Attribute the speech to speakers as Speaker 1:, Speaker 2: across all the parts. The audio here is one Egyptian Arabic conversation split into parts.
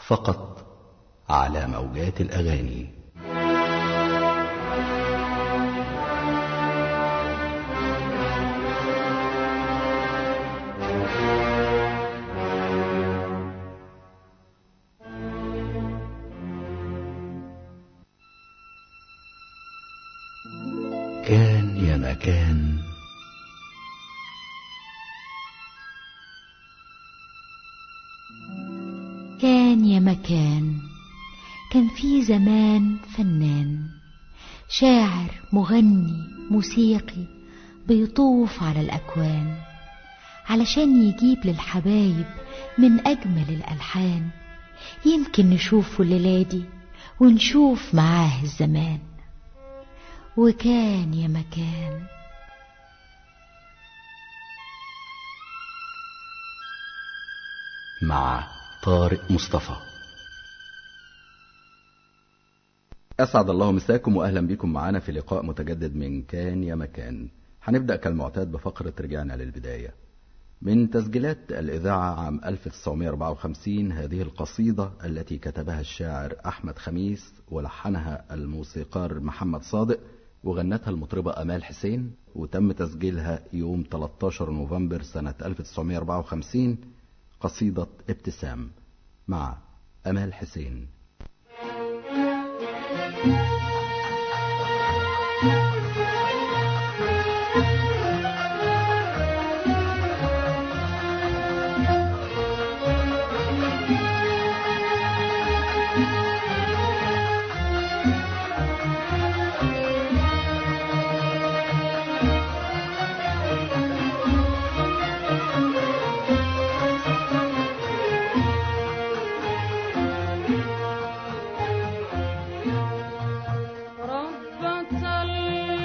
Speaker 1: فقط على موجات الأغاني كان يا مكان
Speaker 2: كان يا مكان كان في زمان فنان شاعر مغني موسيقي بيطوف على الأكوان علشان يجيب للحبايب من أجمل الألحان يمكن نشوفه الليلة دي ونشوف معاه الزمان وكان يا مكان
Speaker 1: مع طارق مصطفى
Speaker 3: أسعد الله مساكم وأهلا بكم معنا في لقاء متجدد من كان يا مكان هنبدأ كالمعتاد بفقرة رجعنا للبداية من تسجيلات الإذاعة عام 1954 هذه القصيدة التي كتبها الشاعر أحمد خميس ولحنها الموسيقار محمد صادق وغنتها المطربة أمال حسين وتم تسجيلها يوم 13 نوفمبر سنة 1954 قصيدة ابتسام مع أمال حسين
Speaker 4: ربة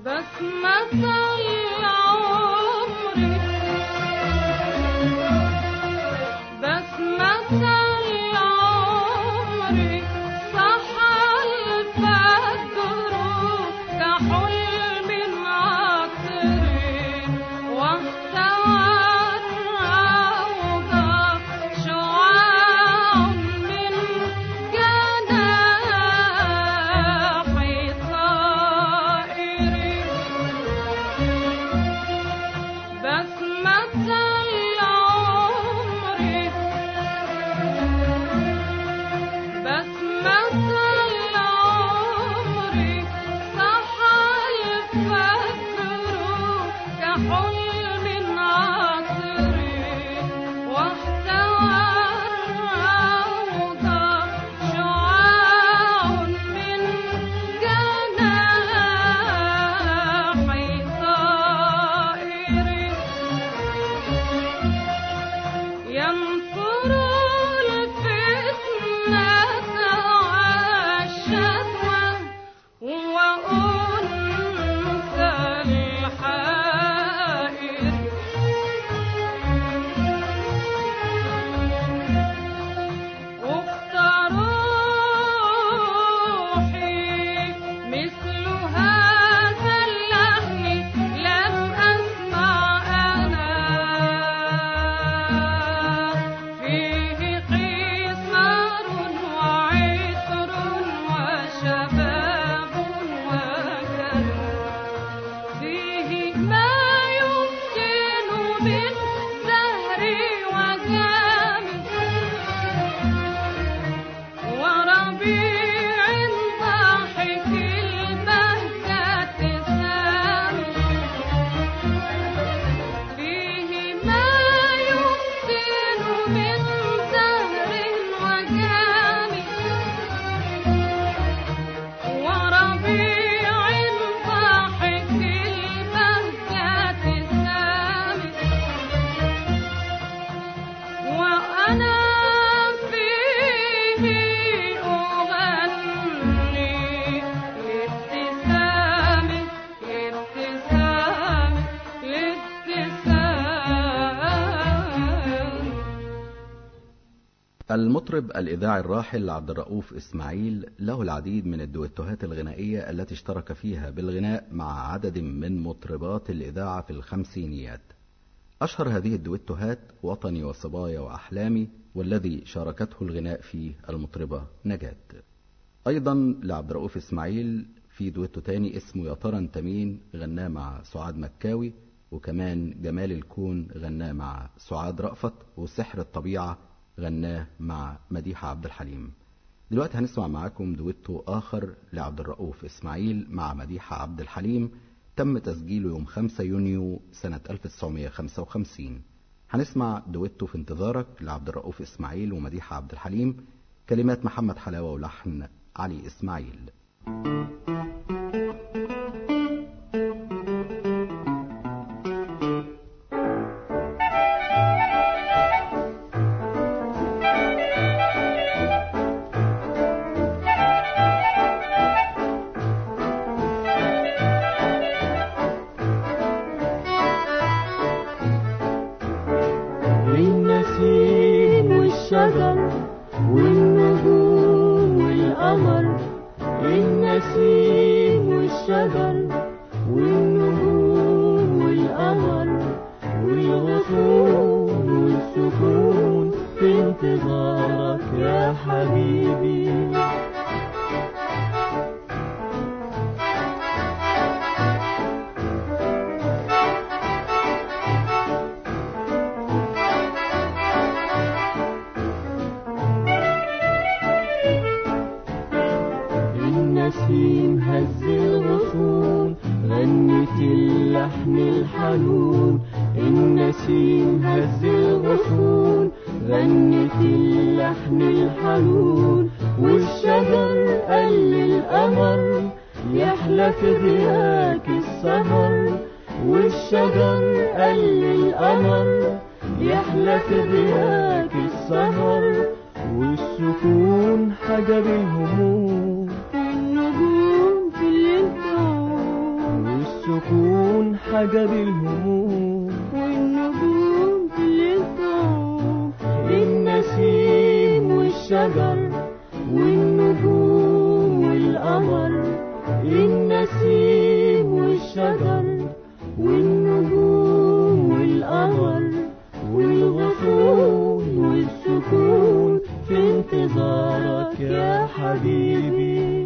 Speaker 4: بسمة العمر بسمة العمر صحى الفجر كحلم عطر واحتوى الروض شعاع من جناح طائر بسمة العمر بسمة العمر صحى الفجر كحلم عطر واحتوى الروض شعاع من جناح طائر ينصر الفتنة والشكوى وأنثى الحائر أخت روحي مثل هذا اللحن لم أسمع أنا فيه قصار وعطر وشباب وكلام فيه ما يمكن من زهر وجام وربيع ضاحك البهجة سامي فيه ما يمكن من زهر وجام وربيع ضاحك البهجة سامي وأنا فيه أغني لابتسام لابتسام لابتسام
Speaker 3: المطرب الإذاعي الراحل عبد الرؤوف إسماعيل له العديد من الدويتوهات الغنائية التي اشترك فيها بالغناء مع عدد من مطربات الإذاعة في الخمسينيات أشهر هذه الدويتوهات وطني وصبايا وأحلامي والذي شاركته الغناء فيه المطربة نجاة أيضا لعبد الرؤوف إسماعيل في دويتو تاني اسمه يا ترى انت مين غناه مع سعاد مكاوي وكمان جمال الكون غناه مع سعاد رأفت وسحر الطبيعة غناه مع مديحة عبد الحليم دلوقتي هنسمع معاكم دويتو آخر لعبد الرؤوف إسماعيل مع مديحة عبد الحليم تم تسجيله يوم 5 يونيو سنة 1955 هنسمع دويتو في انتظارك لعبد الرؤوف إسماعيل ومديحة عبد الحليم كلمات محمد حلاوة ولحن علي إسماعيل
Speaker 5: النسيم والشجر والنجوم والقمر النسيم والشجر والنجوم والقمر والغصون والسكون في انتظارك يا حبيبي النسيم هز الغصون غنت اللحن الحنون النسيم هز الغصون غنت اللحن الحنون والشجر قال للقمر يحلى في ضياك السهر والشجر قال للقمر يحلى في ضياك السهر والسكون حجب الهموم
Speaker 4: والنجوم في الليل تعود
Speaker 5: والسكون حجب الهموم
Speaker 4: والنجوم في الليل تعوم
Speaker 5: النسيم والشجر والنجوم والقمر النسيم والشجر والنجوم والقمر والغصون والسكون في انتظارك يا حبيبي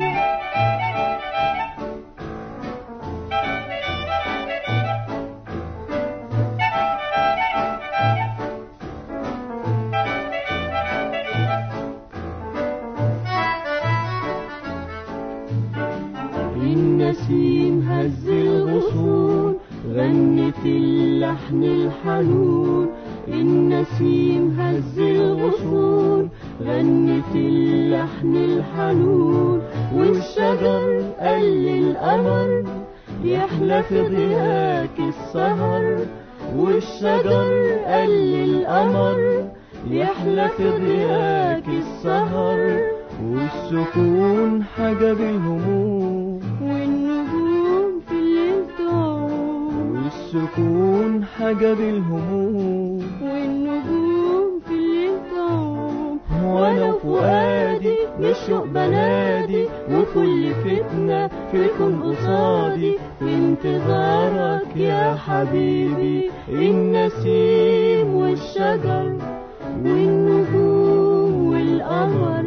Speaker 5: النسيم هز الغصون غنت اللحن الحنون النسيم هز الغصون غنت اللحن الحنون والشجر قال القمر يحلى في ضياك السهر والشجر قال القمر يحلى في ضياك السهر والسكون حجب الهموم
Speaker 4: والنجوم في الليل تعوم
Speaker 5: والسكون حجب الهموم
Speaker 4: والنجوم في الليل تعوم
Speaker 5: وانا فؤادي بالشوق بنادي وكل فتنة في كون قصادي في انتظارك يا حبيبي النسيم والشجر والنجوم والقمر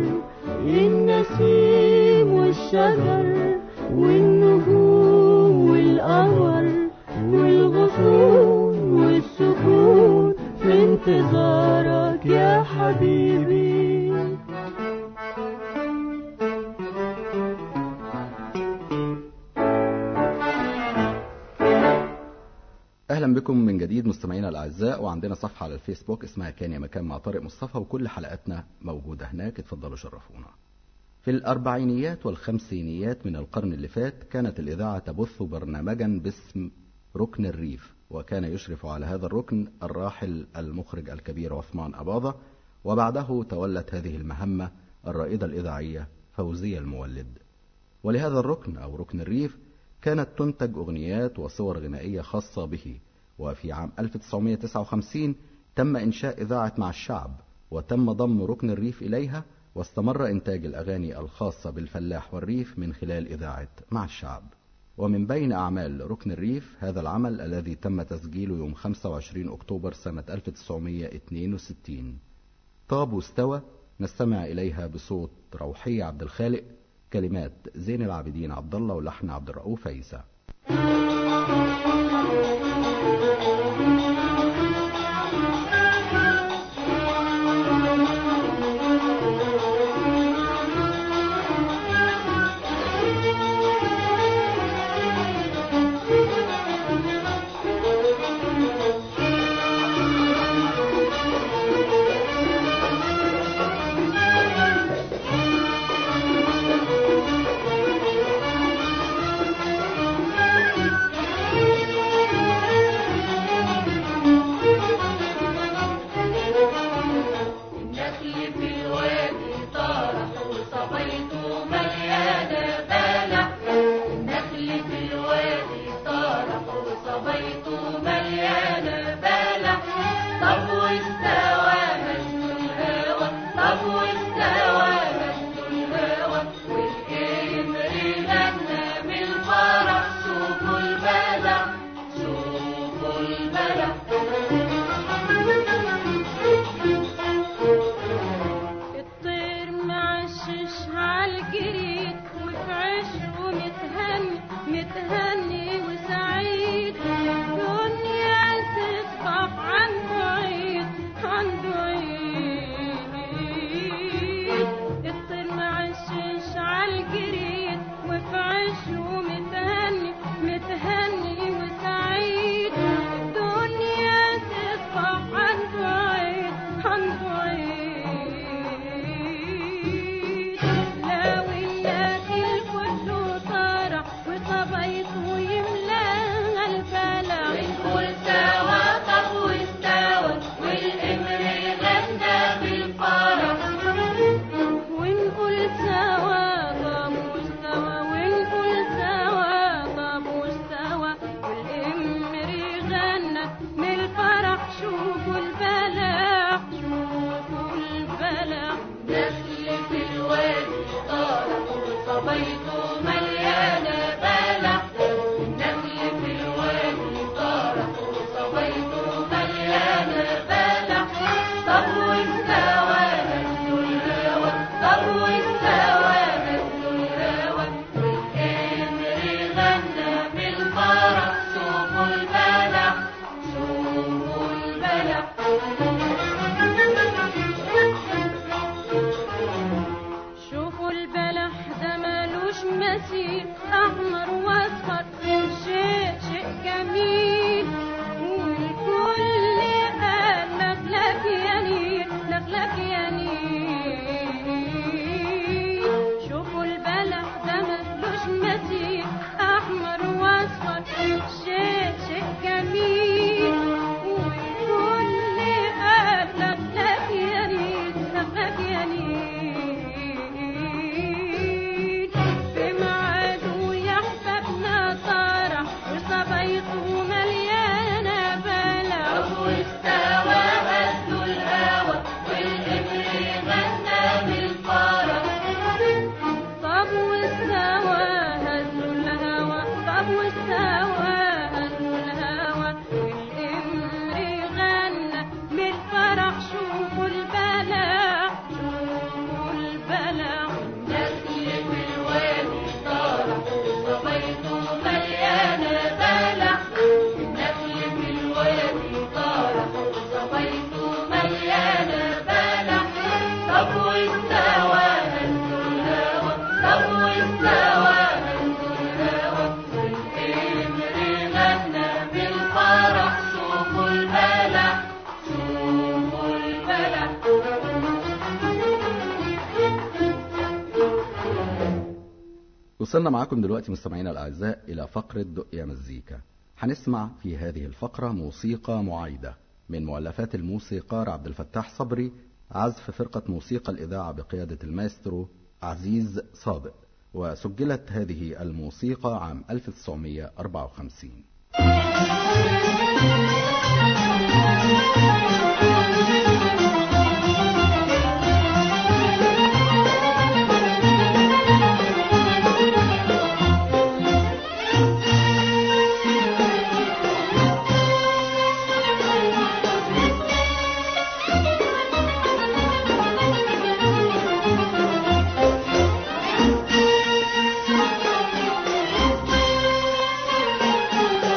Speaker 5: النسيم والشجر والنجوم والقمر والغصون والسكون في انتظارك يا حبيبي
Speaker 3: اهلا بكم من جديد مستمعينا الاعزاء وعندنا صفحه على الفيسبوك اسمها كان يا مكان مع طارق مصطفى وكل حلقاتنا موجوده هناك اتفضلوا شرفونا في الاربعينيات والخمسينيات من القرن اللي فات كانت الاذاعه تبث برنامجا باسم ركن الريف وكان يشرف على هذا الركن الراحل المخرج الكبير عثمان اباظه وبعده تولت هذه المهمه الرائده الاذاعيه فوزيه المولد ولهذا الركن أو ركن الريف كانت تنتج أغنيات وصور غنائية خاصة به وفي عام 1959 تم إنشاء إذاعة مع الشعب وتم ضم ركن الريف إليها واستمر إنتاج الأغاني الخاصة بالفلاح والريف من خلال إذاعة مع الشعب ومن بين أعمال ركن الريف هذا العمل الذي تم تسجيله يوم 25 أكتوبر سنة 1962 طاب واستوى نستمع إليها بصوت روحية عبد الخالق كلمات زين العابدين عبد الله ولحن عبد الرؤوف عيسى وصلنا معاكم دلوقتي مستمعينا الأعزاء إلى فقرة دق يا مزيكا هنسمع في هذه الفقرة موسيقى معايدة من مؤلفات الموسيقار عبد الفتاح صبري عزف فرقة موسيقى الإذاعة بقيادة المايسترو عزيز صادق وسجلت هذه الموسيقى عام 1954
Speaker 5: Thank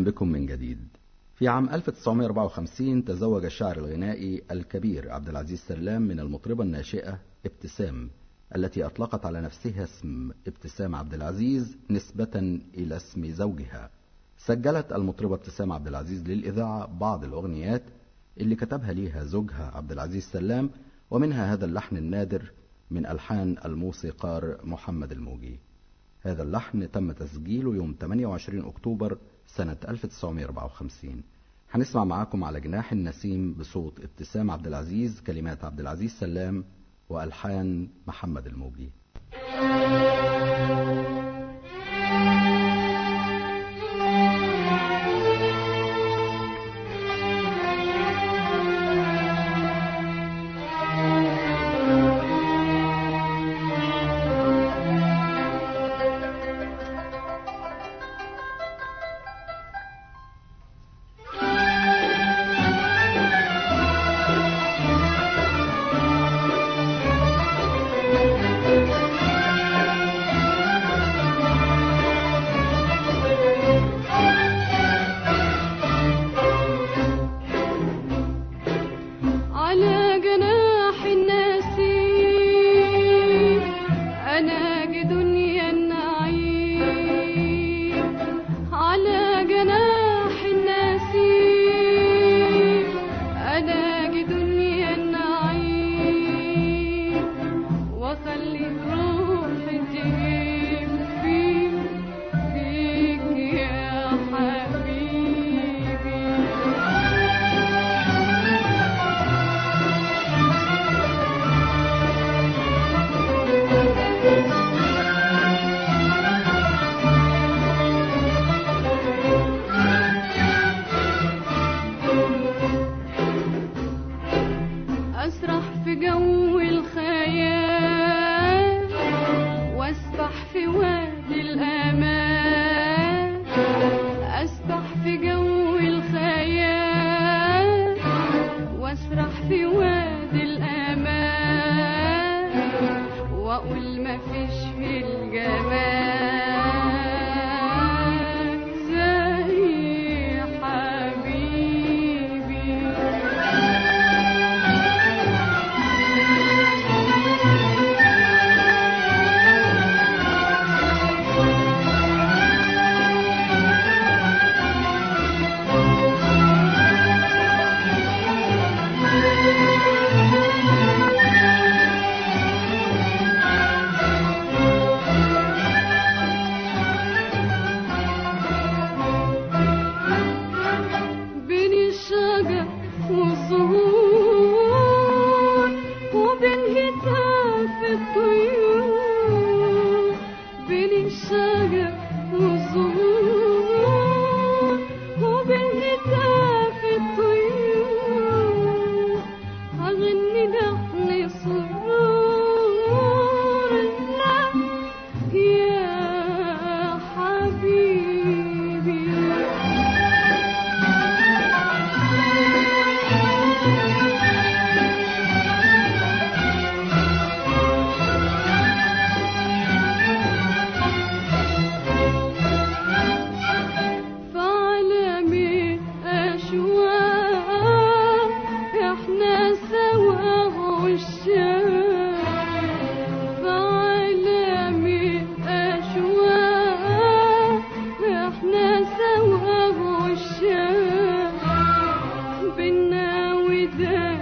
Speaker 3: بكم من جديد في عام 1954 تزوج الشاعر الغنائي الكبير عبد العزيز سلام من المطربة الناشئة ابتسام التي أطلقت على نفسها اسم ابتسام عبد العزيز نسبة إلى اسم زوجها سجلت المطربة ابتسام عبد العزيز للإذاعة بعض الأغنيات اللي كتبها ليها زوجها عبد العزيز سلام ومنها هذا اللحن النادر من ألحان الموسيقار محمد الموجي هذا اللحن تم تسجيله يوم 28 أكتوبر سنة 1954 هنسمع معاكم على جناح النسيم بصوت ابتسام عبد العزيز كلمات عبد العزيز سلام وألحان محمد الموجي
Speaker 4: على جناح النسيم أناجي دنيا النعيم على جناح النسيم أناجي دنيا النعيم وخلي روحي تهيم فيك فيك يا حبيبي أسرح في جو الخيال واسبح في وادي الأمان أسبح في جو الخيال واسرح في وادي الأمان وأقول ما فيش في الجمال زي حبيبي بين الشجر والزهور وبين هتاف الطيور بين الشجر والزهور وبين هتاف الطيور هغني لحن سرور لا يا حبيبي فعلمي أشواق إحنا سوا عشاق فعلمي أشواق إحنا سوا عشاق بينا وداع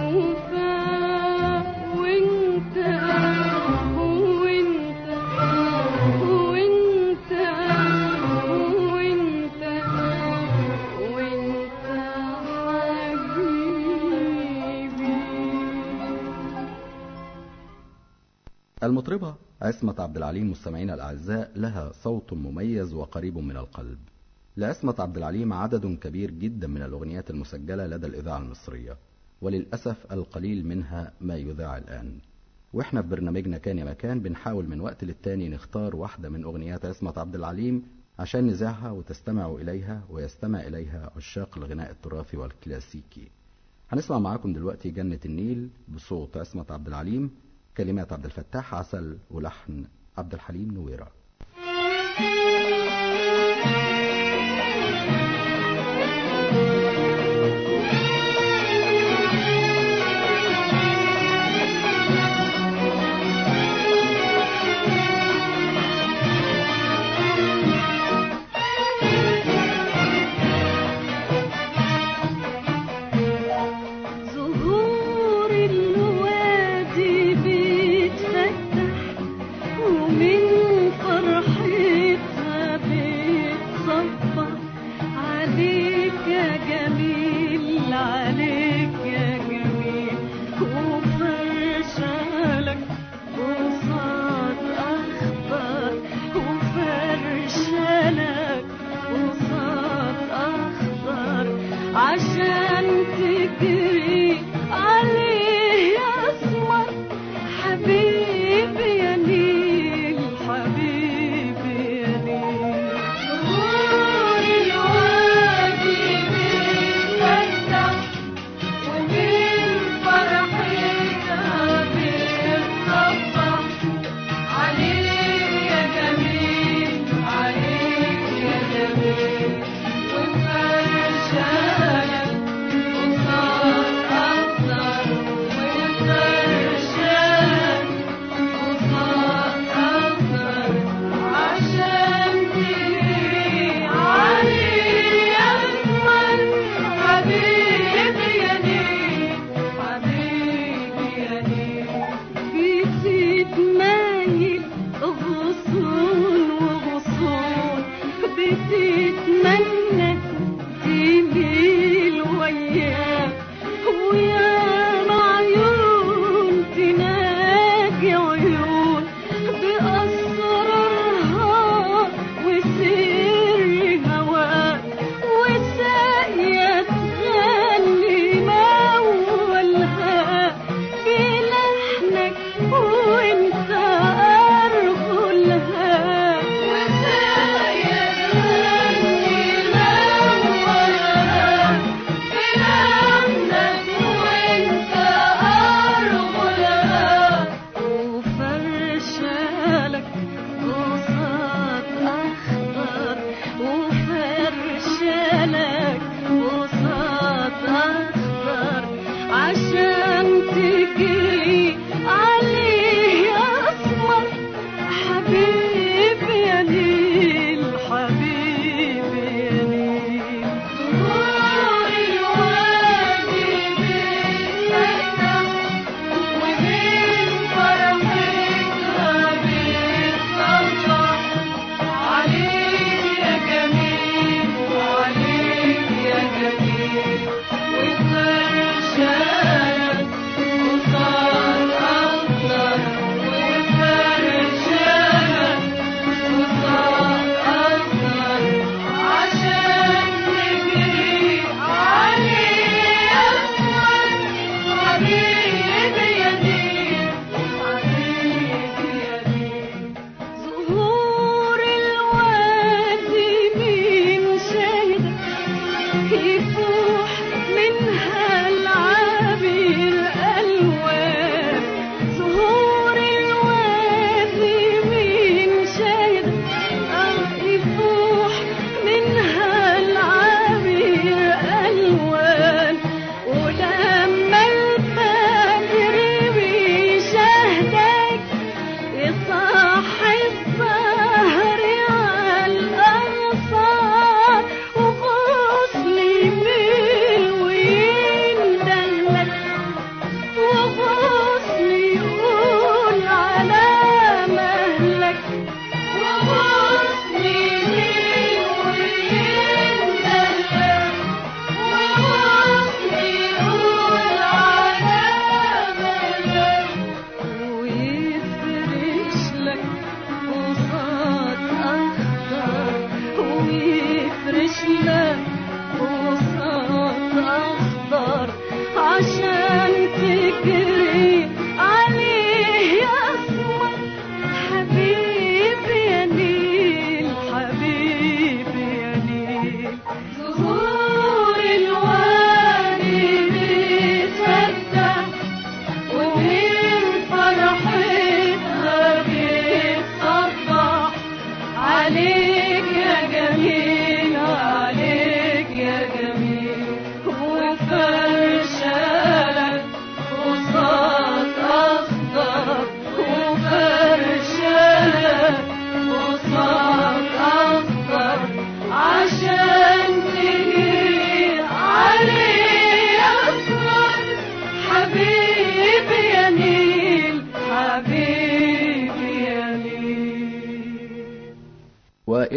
Speaker 4: وفاء وانت وانت وانت وانت وانت حبيبي
Speaker 3: المطربة عصمت عبد العليم مستمعينا الأعزاء لها صوت مميز وقريب من القلب لعصمت عبد العليم عدد كبير جدا من الأغنيات المسجلة لدى الإذاعة المصرية وللأسف القليل منها ما يذاع الآن واحنا في برنامجنا كان يا مكان بنحاول من وقت للتاني نختار واحدة من أغنيات عصمت عبد العليم عشان نذاعها وتستمعوا إليها ويستمع إليها عشاق الغناء التراثي والكلاسيكي هنسمع معاكم دلوقتي جنة النيل بصوت عصمت عبد العليم كلمات عبد الفتاح عسل ولحن عبد الحليم نويره
Speaker 4: Thank you.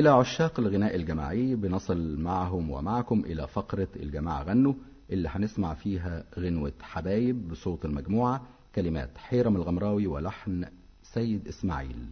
Speaker 3: وإلى عشاق الغناء الجماعي بنصل معهم ومعكم إلى فقرة الجماعة غنوا اللي هنسمع فيها غنوة حبايب بصوت المجموعة كلمات حيرم الغمراوي ولحن سيد إسماعيل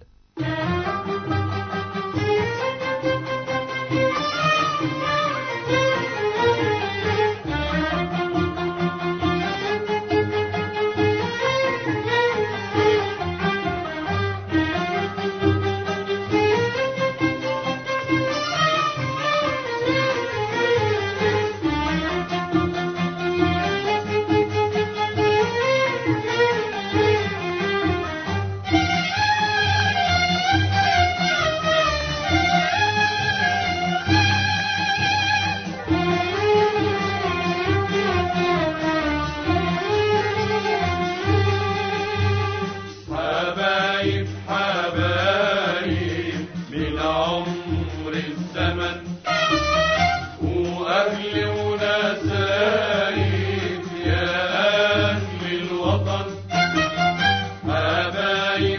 Speaker 6: حبايب حبايب من عمر الزمن وأهل ونسايب يا أهل الوطن حبايب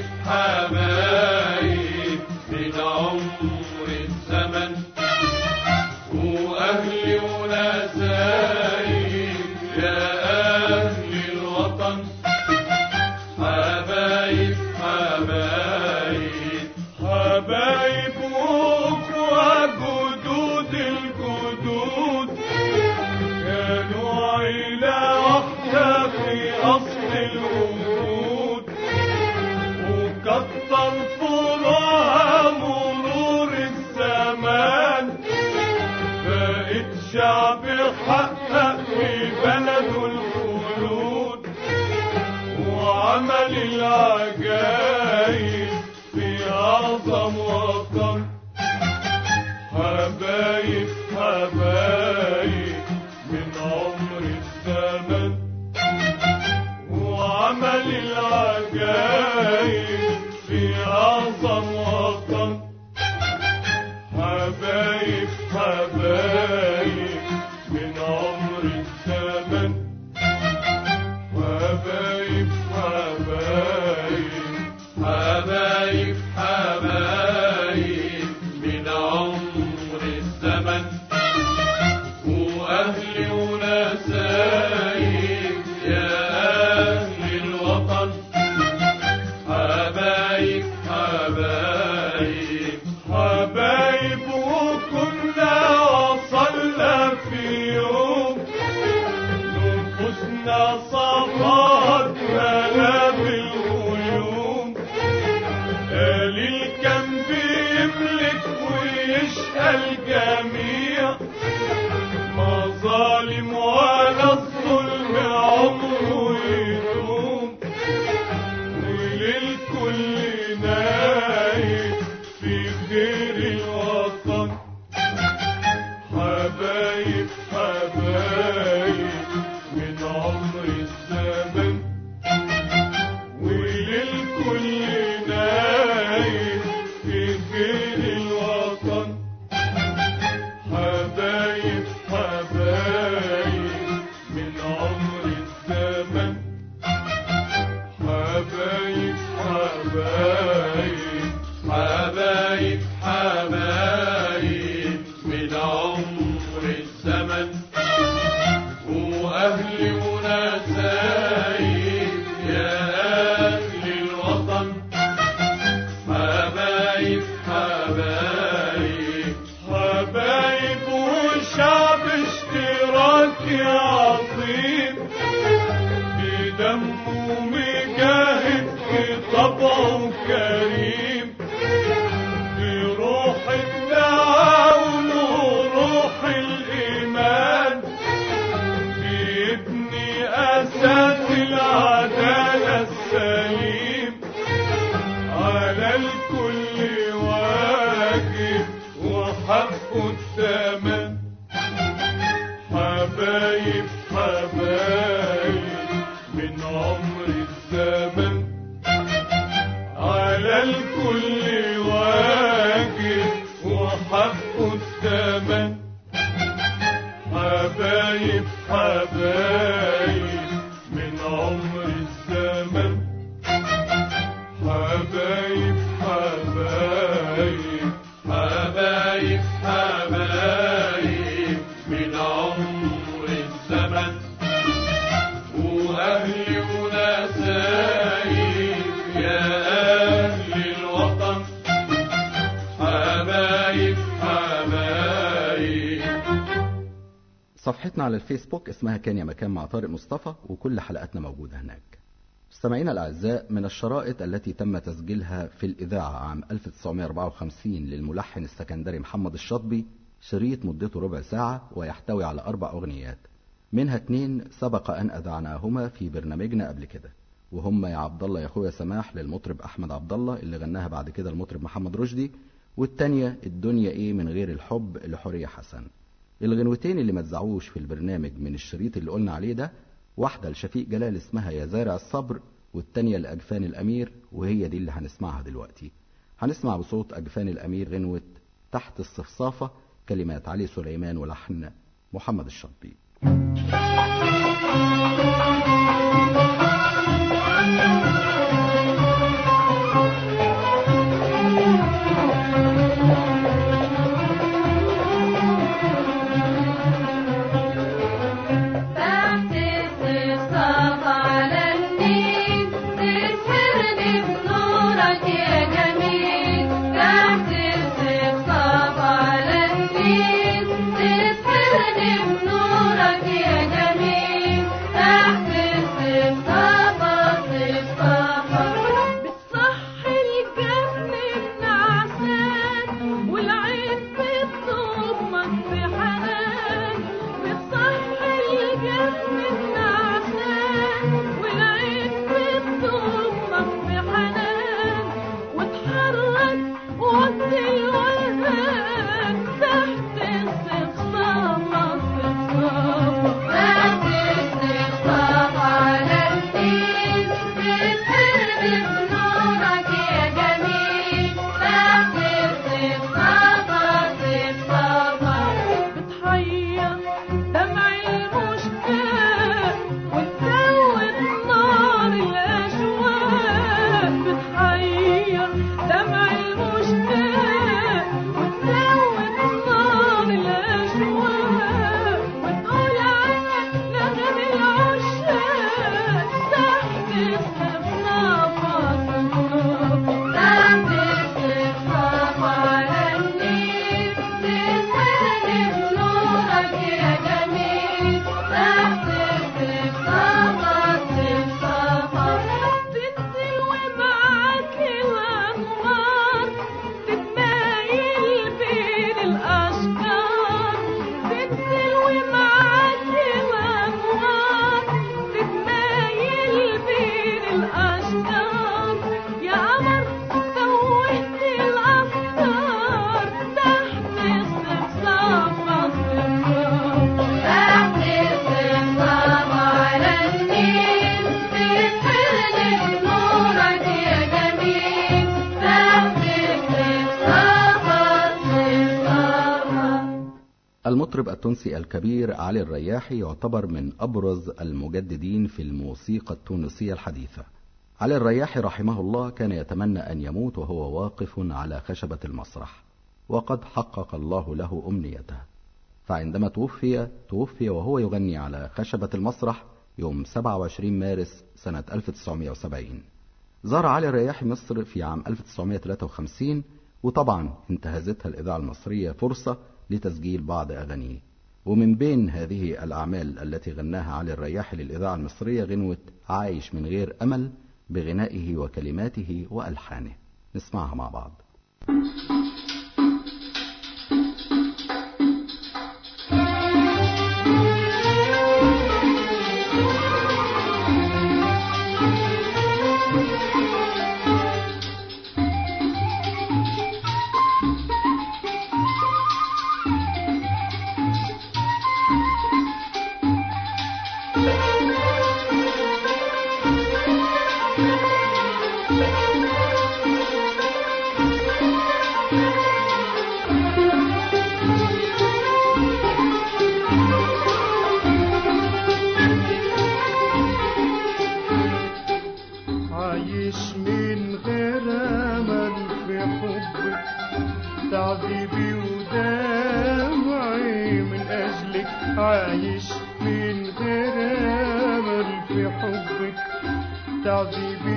Speaker 6: حبايب من عمر الزمن وأهل ونسايب يا أهل الوطن حبايب حبايب حبايب وأخوة جدود الجدود كانوا عيلة واحدة في أصل الوجود وكتر فروعها مرور الزمان بقت شعب حقق في بلده الخلود وعمل العجايب في أعظم وطن حبايب حبايب من عمر الزمن وعمل العجايب في أعظم وطن حبايب حبايب من عمر الزمن حبايب حبايب حبايب حبايب من عمر الزمن وأهل ونسايب يا أهل الوطن حبايب حبايب حبايب وكنا وصلنا في يوم نفوسنا صفات ملاب الغيوم قليل كان بيملك ويشقى الجميع مظالم ولا الظلم عمره يدوم وللكل نايم في غير الوطن حبايب حبايب من عمر الزمن وللكل نايم في غير الوطن حبايب حبايب من عمر الزمن حبايب حبايب حبايب حبايب من عمر الزمن وأهل ونسايب يا أهل الوطن حبايب حبايب حبايب وشعب اشتراكي عظيم بدمه مجاهد بطبعه كريم بروح التعاون وروح الإيمان بيبني أساس العدالة السليم على الكل واجب وحقه الثمن حبايب حبايب من عمر الزمن على الكل واجب وحقه الثمن حبايب حبايب من عمر الزمن حبايب حبايب حبايب
Speaker 3: صفحتنا على الفيسبوك اسمها كان يا مكان مع طارق مصطفى وكل حلقاتنا موجودة هناك مستمعينا الأعزاء من الشرائط التي تم تسجيلها في الإذاعة عام 1954 للملحن السكندري محمد الشاطبي شريط مدته ربع ساعة ويحتوي على أربع أغنيات منها اتنين سبق أن أذعناهما في برنامجنا قبل كده وهم يا عبد الله يا أخويا سماح للمطرب أحمد عبد الله اللي غناها بعد كده المطرب محمد رشدي والتانية الدنيا إيه من غير الحب لحورية حسن الغنوتين اللي ما اتذاعوش في البرنامج من الشريط اللي قلنا عليه ده واحدة لشفيق جلال اسمها يا زارع الصبر والتانية لأجفان الأمير وهي دي اللي هنسمعها دلوقتي هنسمع بصوت أجفان الأمير غنوة تحت الصفصافة كلمات علي سليمان ولحن محمد الشطبي
Speaker 4: تحت الصفصاف على النيل تسهرني بنورك يا جميل تحت الصفصاف على النيل تسهرني بنورك يا جميل تحت الصفصاف الصفصاف بتصحي الجفن النعسان والعين بتضمك بحنان بتصحي الجفن النعسان والعين بتضمك بحنان وتحرك وقت الوهان تحت الصفصافة الصفصافة تحت الصفصافة على النيل بتسرد بنورك يا جميل تحت الصفصافة الصفصافة بتحير دمع المشتاق وتزود نار الأشواق بتحير دمع المشتاق وتزود نار الأشواق وتقول عنك نغم العشاق تحت الصفصافة تحت الصفصافة على النيل تسهرني بنورك يا جميل تحت الصفصافة الصفصافة تنزل ومعاك الأنوار تتمايل بين الأشجار تنزل ومعاك الأنوار تتمايل بين الأشجار يا قمر توهت الأفكار تحت الصفصافة الصفصافة تحت الصفصافة على النيل تسهرني بنورك يا جميل تحت الصفصافة الصفصافة
Speaker 3: المطرب التونسي الكبير علي الرياحي يعتبر من أبرز المجددين في الموسيقى التونسية الحديثة علي الرياحي رحمه الله كان يتمنى أن يموت وهو واقف على خشبة المسرح وقد حقق الله له أمنيته فعندما توفي توفي وهو يغني على خشبة المسرح يوم 27 مارس سنة 1970 زار علي الرياحي مصر في عام 1953 وطبعا انتهزتها الإذاعة المصرية فرصة لتسجيل بعض أغانيه ومن بين هذه الأعمال التي غناها علي الرياحي للإذاعة المصرية غنوة عايش من غير أمل بغنائه وكلماته وألحانه نسمعها مع بعض
Speaker 6: عايش من غير امل في حبك تعذيبي ودمعي من اجلك عايش من غير امل في حبك تعذيبي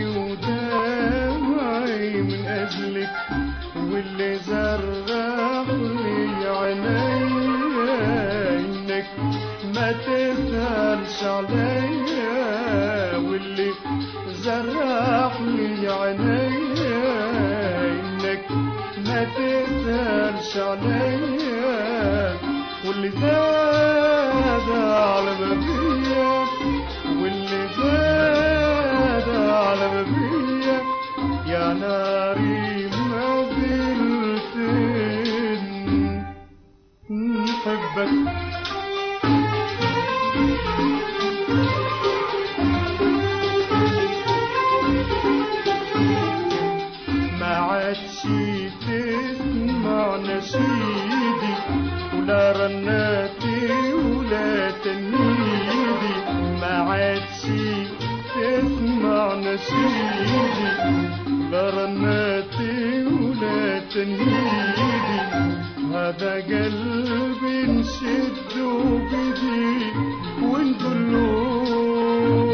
Speaker 6: ودمعي من اجلك واللي زرع لي عيني انك ما تسألش عليا واللي زرح لي عينيا انك ما تسألش عليا واللي زاد على ما بيا واللي زاد على ما بيا يا ناري ما زلت نحبك ما عادش تسمع نشيدي ولا رناتي ولا تنيدي ما عادش تسمع نشيدي لا رناتي ولا تنيدي هذا قلبي نشده بدي ونقول له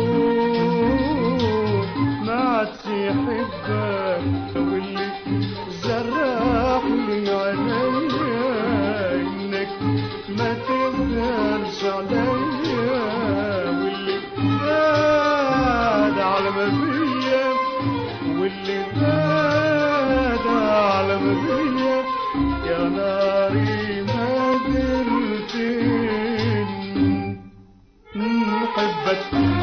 Speaker 6: ما عادش يحبك واللي جرح لي عينيا انك ما تقدرش عليا واللي زاد على ما بيا واللي زاد على ما بيا يا ناري ما زلت نحبك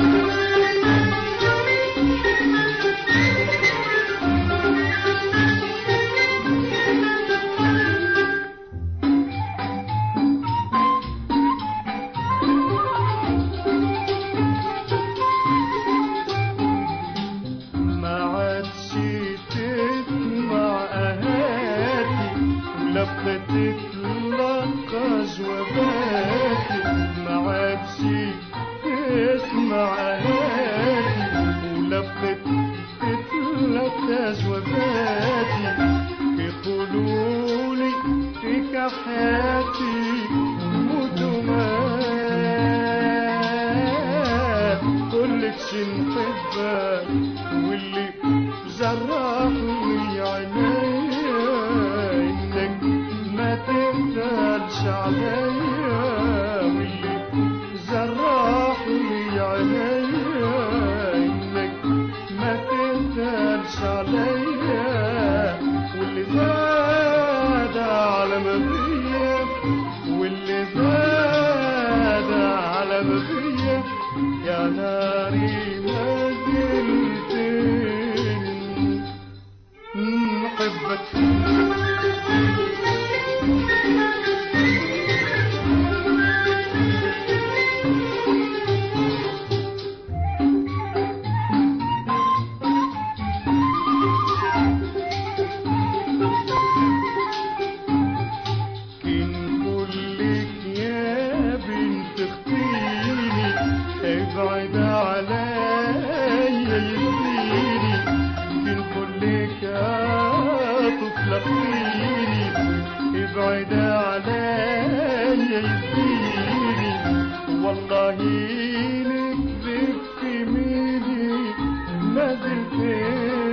Speaker 6: ما عادش تسمع اهاتي ولما تتلقى جواباتي ما عادش تسمع اهاتي ولما تتلقى جواباتي يقولولي فيك حياتي موت مات كلكش نحبك واللي جرحني عينيا انك ما تقدرش عليا واللي جرحني عينيا انك ما تقدرش عليا واللي زاد على ما بيا واللي زاد على ما بيا يا ناري ما زلت نحبك كن كلك يا بنت اختيني ابعد عليا يديني كن كلك يا طفل اختيني ابعد عليا يديني والله نكذب في ميلي ما زلت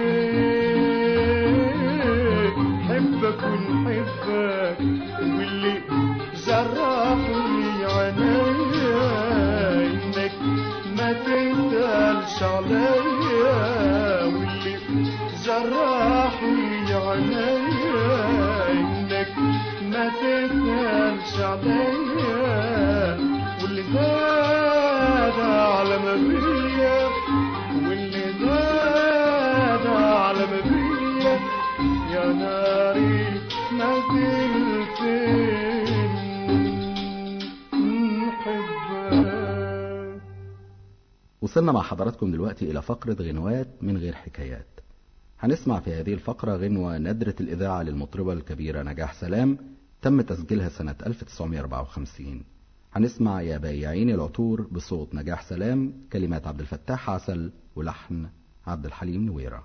Speaker 6: حبك ونحبك واللي جرحني عينيا انك ما تسألش عليا واللي جرحني عينيا انك ما تسألش عليا واللي زاد على ما بيا واللي زاد على ما بيا يا ناري ما زلت نحبك
Speaker 3: وصلنا مع حضراتكم دلوقتي إلى فقرة غنوات من غير حكايات هنسمع في هذه الفقرة غنوة ندرة الإذاعة للمطربة الكبيرة نجاح سلام تم تسجيلها سنة 1954 هنسمع يا بياعين العطور بصوت نجاح سلام كلمات عبد الفتاح عسل ولحن عبد الحليم نويره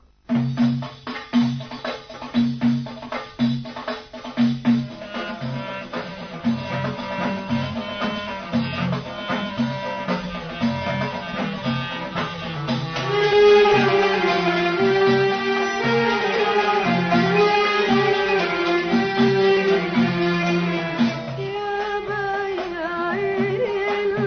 Speaker 5: يا بياعين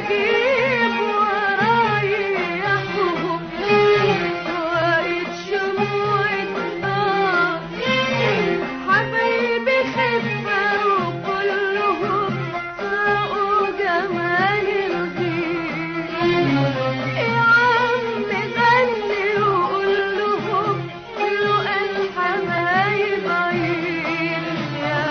Speaker 4: واجيب ورايحهم وقت شموع النار حبايبي خفة وكلهم ساقوا جمال الغير يا عم غني وقول لهم لقى الحبايب عين يا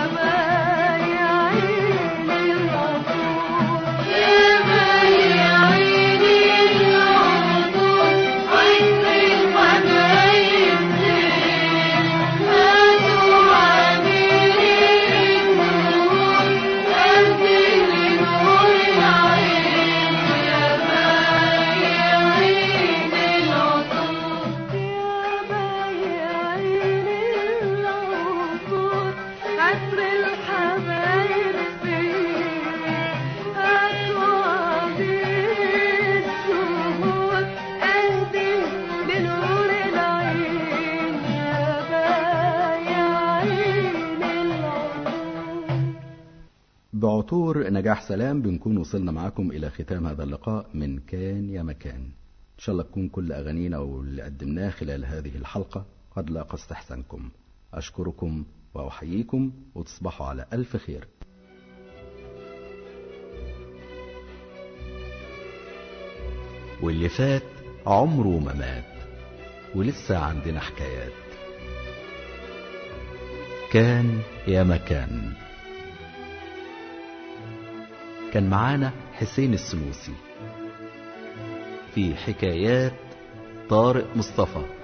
Speaker 4: بايعين العطور يا بايعين العطور عين الحبايب زين هاتوا عاملين النور أنزل نور العين يا بايعين العطور يا بايعين العطور عطر الحبايب فين هاتوا عبيد الزهور أهدي لنور العين يا بايعين العطور
Speaker 3: بعطور نجاح سلام بنكون وصلنا معاكم إلى ختام هذا اللقاء من كان يا مكان إن شاء الله تكون كل أغانينا واللي قدمناه خلال هذه الحلقة قد لاقى استحسانكم أشكركم وأحييكم وتصبحوا على ألف خير
Speaker 1: واللي فات عمره ما مات ولسه عندنا حكايات كان يا مكان كان معانا حسين السنوسي في حكايات طارق مصطفى